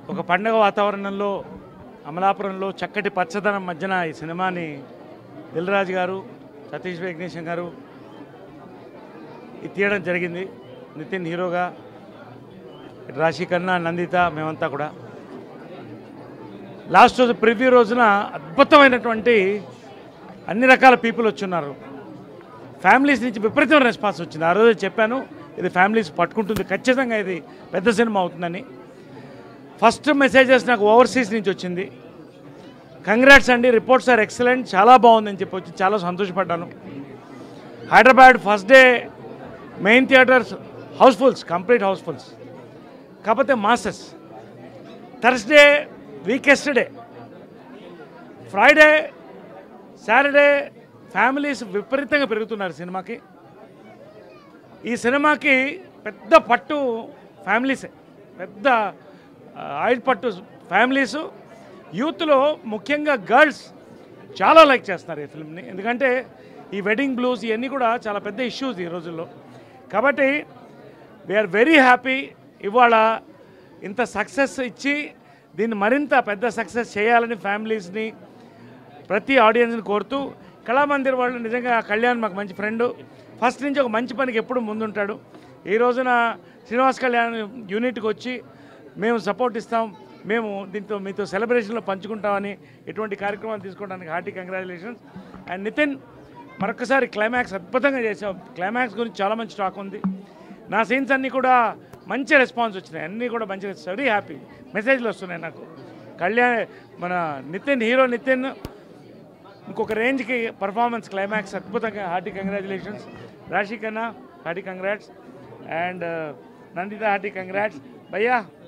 ఒక పండగ వాతావరణంలో అమలాపురంలో చక్కటి పచ్చదనం మధ్యన ఈ సినిమాని దిల్రాజు గారు సతీష్ విఘ్నేశం గారు ఇది తీయడం జరిగింది నితిన్ హీరోగా రాశి కన్నా నందిత మేమంతా కూడా లాస్ట్ రోజు ప్రివ్యూ రోజున అద్భుతమైనటువంటి అన్ని రకాల పీపుల్ వచ్చున్నారు ఫ్యామిలీస్ నుంచి విపరీతమైన రెస్పాన్స్ వచ్చింది ఆ రోజు చెప్పాను ఇది ఫ్యామిలీస్ పట్టుకుంటుంది ఖచ్చితంగా ఇది పెద్ద సినిమా అవుతుందని ఫస్ట్ మెసేజెస్ నాకు ఓవర్సీస్ నుంచి వచ్చింది కంగ్రాట్స్ అండి రిపోర్ట్స్ ఆర్ ఎక్సలెంట్ చాలా బాగుందని చెప్పి వచ్చి చాలా సంతోషపడ్డాను Hyderabad first day main theatres housefulls complete housefulls కాకపోతే masses Thursday weakest day Friday Saturday families విపరీతంగా పెరుగుతున్నారు సినిమాకి ఈ సినిమాకి పెద్ద పట్టు ఫ్యామిలీసే పెద్ద ఆ, ఆయిల్ పట్టు ఫ్యామిలీస్ యూత్లో ముఖ్యంగా గర్ల్స్ చాలా లైక్ చేస్తున్నారు ఈ ఫిల్మ్ని ఎందుకంటే ఈ వెడ్డింగ్ బ్లూస్ ఇవన్నీ కూడా చాలా పెద్ద ఇష్యూస్ ఈ రోజుల్లో కాబట్టి వీఆర్ వెరీ హ్యాపీ ఇవాళ ఇంత సక్సెస్ ఇచ్చి దీన్ని మరింత పెద్ద సక్సెస్ చేయాలని ఫ్యామిలీస్ని ప్రతి ఆడియన్స్ని కోరుతూ కళామందిర్ వాళ్ళు నిజంగా కళ్యాణ్ మాకు మంచి ఫ్రెండ్ ఫస్ట్ నుంచి ఒక మంచి పనికి ఎప్పుడు ముందుంటాడు ఈ రోజున శ్రీనివాస్ కళ్యాణ్ యూనిట్కి వచ్చి మేము సపోర్ట్ ఇస్తాం మేము దీంతో మీతో సెలబ్రేషన్లో పంచుకుంటామని ఇటువంటి కార్యక్రమాలు తీసుకోవడానికి హార్టీ కంగ్రాచులేషన్స్ అండ్ నితిన్ మరొకసారి క్లైమాక్స్ అద్భుతంగా చేసాం క్లైమాక్స్ గురించి చాలా మంచి టాక్ ఉంది నా సీన్స్ అన్నీ కూడా మంచి రెస్పాన్స్ వచ్చినాయి అన్నీ కూడా మంచి వెరీ హ్యాపీ మెసేజ్లు వస్తున్నాయి నాకు కళ్యాణ్ మన నితిన్ హీరో నితిన్ ఇంకొక రేంజ్కి పర్ఫార్మెన్స్ క్లైమాక్స్ అద్భుతంగా hearty congratulations Rashi Khanna hearty congrats and Nandita hearty congrats భయ్యా